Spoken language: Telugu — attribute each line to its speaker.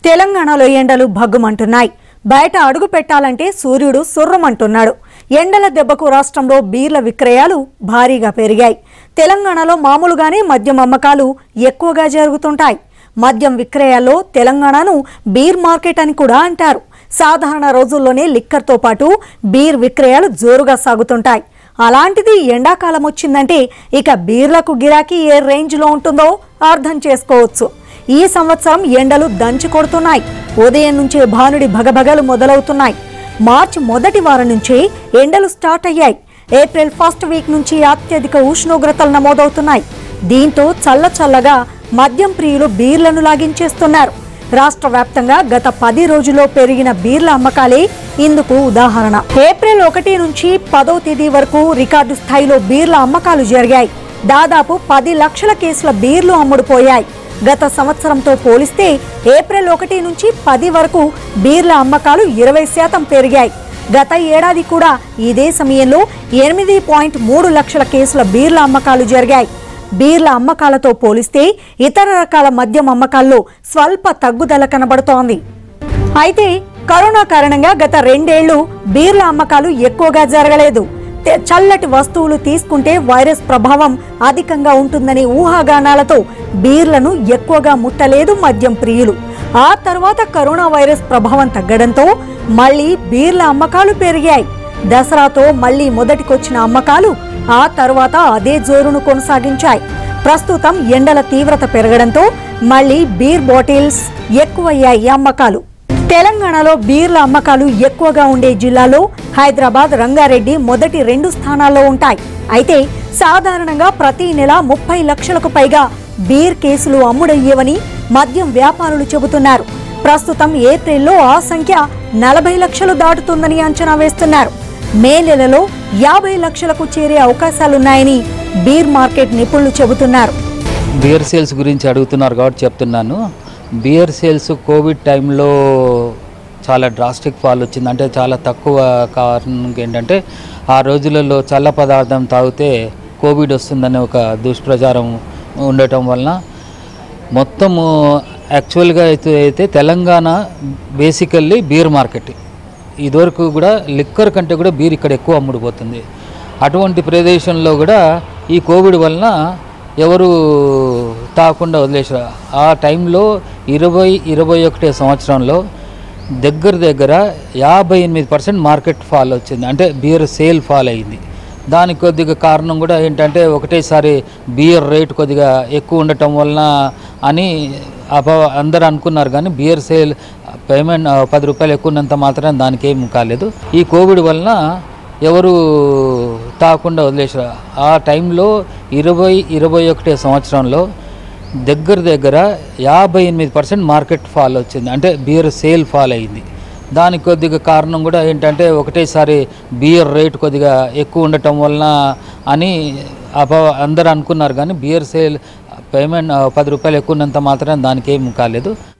Speaker 1: తెలంగాణలో ఎండలు భగ్గుమంటున్నాయి బయట అడుగు పెట్టాలంటే సూర్యుడు సుర్రమంటున్నాడు ఎండల దెబ్బకు రాష్ట్రంలో బీర్ల విక్రయాలు భారీగా పెరిగాయి తెలంగాణలో మామూలుగానే మద్యం అమ్మకాలు ఎక్కువగా జరుగుతుంటాయి మద్యం విక్రయాల్లో తెలంగాణను బీర్ మార్కెట్ అని కూడా అంటారు సాధారణ రోజుల్లోనే లిక్కర్తో పాటు బీర్ విక్రయాలు జోరుగా సాగుతుంటాయి అలాంటిది ఎండాకాలం వచ్చిందంటే ఇక బీర్లకు గిరాకీ ఏ రేంజ్లో ఉంటుందో అర్థం చేసుకోవచ్చు ఈ సంవత్సరం ఎండలు దంచి కొడుతున్నాయి ఉదయం నుంచే భానుడి భగభగలు మొదలవుతున్నాయి మార్చ్ మొదటి వారం నుంచే ఎండలు స్టార్ట్ అయ్యాయి ఏప్రిల్ ఫస్ట్ వీక్ నుంచి అత్యధిక ఉష్ణోగ్రతలు నమోదవుతున్నాయి దీంతో చల్ల చల్లగా మద్యం ప్రియులు బీర్లను లాగించేస్తున్నారు రాష్ట్ర వ్యాప్తంగా గత పది రోజుల్లో పెరిగిన బీర్ల అమ్మకాలే ఇందుకు ఉదాహరణ ఏప్రిల్ ఒకటి నుంచి పదో తేదీ వరకు రికార్డు స్థాయిలో బీర్ల అమ్మకాలు జరిగాయి దాదాపు పది లక్షల కేసుల బీర్లు అమ్ముడుపోయాయి గత సంవత్సరంతో పోలిస్తే ఏప్రిల్ ఒకటి నుంచి పది వరకు బీర్ల అమ్మకాలు ఇరవై శాతం పెరిగాయి గత ఏడాది కూడా ఇదే సమయంలో ఎనిమిది పాయింట్ మూడు లక్షల కేసుల బీర్ల అమ్మకాలు జరిగాయి బీర్ల అమ్మకాలతో పోలిస్తే ఇతర రకాల మద్యం అమ్మకాల్లో స్వల్ప తగ్గుదల కనబడుతోంది అయితే కరోనా కారణంగా గత రెండేళ్లు బీర్ల అమ్మకాలు ఎక్కువగా జరగలేదు తె- చల్లటి వస్తువులు తీసుకుంటే వైరస్ ప్రభావం అధికంగా ఉంటుందని ఊహాగానాలతో బీర్లను ఎక్కువగా ముట్టలేదు మద్యం ప్రియులు ఆ తర్వాత కరోనా వైరస్ ప్రభావం తగ్గడంతో మళ్ళీ బీర్ల అమ్మకాలు పెరిగాయి దసరాతో మళ్ళీ మొదటికొచ్చిన అమ్మకాలు ఆ తర్వాత అదే జోరును కొనసాగించాయి ప్రస్తుతం ఎండల తీవ్రత పెరగడంతో మళ్ళీ బీర్ బాటిల్స్ ఎక్కువయ్యాయి అమ్మకాలు తెలంగాణలో బీర్ల అమ్మకాలు ఎక్కువగా ఉండే జిల్లాలో హైదరాబాద్ రంగారెడ్డి మొదటి రెండు స్థానాల్లో ఉంటాయి అయితే సాధారణంగా ప్రతి నెల ముప్పై లక్షలకు పైగా బీర్ కేసులు అమ్ముడయ్యేవని మద్యం వ్యాపారులు చెబుతున్నారు ప్రస్తుతం ఏప్రిల్లో ఆ సంఖ్య నలభై లక్షలు దాటుతుందని అంచనా వేస్తున్నారు మే నెలలో యాభై లక్షలకు చేరే అవకాశాలున్నాయని బీర్ మార్కెట్ నిపుణులు చెబుతున్నారు
Speaker 2: బియర్ సేల్స్ గురించి అడుగుతున్నారు కాబట్టి చెప్తున్నాను బియర్ సేల్స్ కోవిడ్ టైంలో చాలా డ్రాస్టిక్ ఫాల్ వచ్చింది అంటే చాలా తక్కువ కారణం ఏంటంటే ఆ రోజులలో చల్ల పదార్థం తాగితే కోవిడ్ వస్తుందనే ఒక దుష్ప్రచారం ఉండటం వలన మొత్తము యాక్చువల్గా అయితే అయితే తెలంగాణ బేసికల్లీ బీర్ మార్కెట్ ఇదివరకు కూడా లిక్కర్ కంటే కూడా బీర్ ఇక్కడ ఎక్కువ అమ్ముడుపోతుంది అటువంటి ప్రదేశంలో కూడా ఈ కోవిడ్ వలన ఎవరు తాకుండా వదిలేసారు ఆ టైంలో ఇరవై ఇరవై ఒకటే సంవత్సరంలో దగ్గర దగ్గర యాభై ఎనిమిది పర్సెంట్ మార్కెట్ ఫాల్ వచ్చింది అంటే బీర్ సేల్ ఫాల్ అయింది దానికి కొద్దిగా కారణం కూడా ఏంటంటే ఒకటేసారి బియర్ రేట్ కొద్దిగా ఎక్కువ ఉండటం వలన అని అప అందరు అనుకున్నారు కానీ బియర్ సేల్ పేమెంట్ ఆ, పది రూపాయలు ఎక్కువ ఉన్నంత మాత్రం దానికి ఏం కాలేదు ఈ కోవిడ్ వలన ఎవరు తాకుండా వదిలేసారు ఆ టైంలో ఇరవై ఇరవై ఒకటే సంవత్సరంలో దగ్గర దగ్గర యాభై ఎనిమిది పర్సెంట్ మార్కెట్ ఫాల్ వచ్చింది అంటే బియర్ సేల్ ఫాల్ అయింది దానికి కొద్దిగా కారణం కూడా ఏంటంటే ఒకటేసారి బియర్ రేట్ కొద్దిగా ఎక్కువ ఉండటం వలన అని అప అందరు అనుకున్నారు కానీ బియర్ సేల్ పేమెంట్ ఆ, పది రూపాయలు ఎక్కువ ఉన్నంత మాత్రం దానికి ఏం కాలేదు